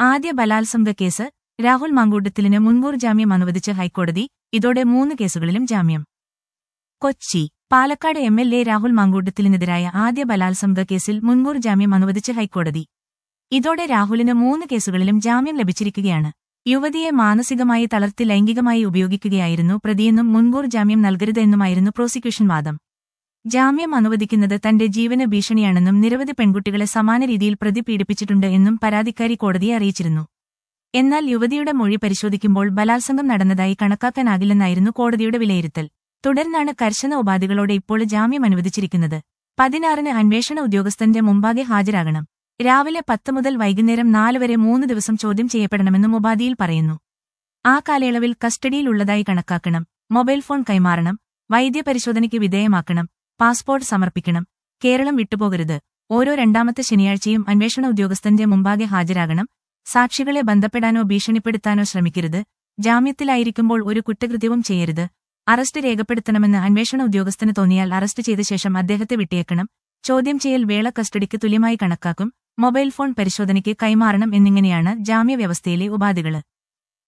ആദ്യ ബലാത്സംഗ കേസ് രാഹുൽ മാങ്കൂട്ടത്തിലിന് മുൻകൂർ ജാമ്യം അനുവദിച്ച് ഹൈക്കോടതി ഇതോടെ മൂന്ന് കേസുകളിലും ജാമ്യം Kochi Palakkad M L A Rahul മാങ്കൂട്ടത്തിലിനെതിരായ ആദ്യ ബലാത്സംഗ കേസിൽ മുൻകൂർ ജാമ്യം അനുവദിച്ച് ഹൈക്കോടതി ഇതോടെ രാഹുലിന് മൂന്ന് കേസുകളിലും ജാമ്യം ലഭിച്ചിരിക്കുകയാണ് യുവതിയെ മാനസികമായി തളർത്തി ലൈംഗികമായി ഉപയോഗിക്കുകയായിരുന്നു പ്രതിയെന്നും മുൻകൂർ ജാമ്യം നൽകരുതെന്നുമായിരുന്നു പ്രോസിക്യൂഷൻ വാദം ജാമ്യം അനുവദിക്കുന്നത് തന്റെ ജീവന് ഭീഷണിയാണെന്നും നിരവധി പെൺകുട്ടികളെ സമാന രീതിയിൽ പ്രതി പീഡിപ്പിച്ചിട്ടുണ്ട് എന്നും പരാതിക്കാരി കോടതിയെ അറിയിച്ചിരുന്നു എന്നാൽ യുവതിയുടെ മൊഴി പരിശോധിക്കുമ്പോൾ ബലാത്സംഗം നടന്നതായി കണക്കാക്കാനാകില്ലെന്നായിരുന്നു കോടതിയുടെ വിലയിരുത്തൽ തുടർന്നാണ് കർശന ഉപാധികളോടെ ഇപ്പോൾ ജാമ്യം അനുവദിച്ചിരിക്കുന്നത് പതിനാറിന് അന്വേഷണ ഉദ്യോഗസ്ഥന്റെ മുമ്പാകെ ഹാജരാകണം രാവിലെ പത്ത് മുതൽ വൈകുന്നേരം നാല് വരെ മൂന്ന് ദിവസം ചോദ്യം ചെയ്യപ്പെടണമെന്നും ഉപാധിയിൽ പറയുന്നു ആ കാലയളവിൽ കസ്റ്റഡിയിലുള്ളതായി കണക്കാക്കണം മൊബൈൽ ഫോൺ കൈമാറണം വൈദ്യപരിശോധനയ്ക്ക് വിധേയമാക്കണം പാസ്പോർട്ട് സമർപ്പിക്കണം കേരളം വിട്ടുപോകരുത് ഓരോ രണ്ടാമത്തെ ശനിയാഴ്ചയും അന്വേഷണ ഉദ്യോഗസ്ഥന്റെ മുമ്പാകെ ഹാജരാകണം സാക്ഷികളെ ബന്ധപ്പെടാനോ ഭീഷണിപ്പെടുത്താനോ ശ്രമിക്കരുത് ജാമ്യത്തിലായിരിക്കുമ്പോൾ ഒരു കുറ്റകൃത്യവും ചെയ്യരുത് അറസ്റ്റ് രേഖപ്പെടുത്തണമെന്ന് അന്വേഷണ ഉദ്യോഗസ്ഥന് തോന്നിയാൽ അറസ്റ്റ് ചെയ്ത ശേഷം അദ്ദേഹത്തെ വിട്ടേക്കണം ചോദ്യം ചെയ്യൽ വേള കസ്റ്റഡിക്ക് തുല്യമായി കണക്കാക്കും മൊബൈൽ ഫോൺ പരിശോധനയ്ക്ക് കൈമാറണം എന്നിങ്ങനെയാണ് ജാമ്യവ്യവസ്ഥയിലെ ഉപാധികള്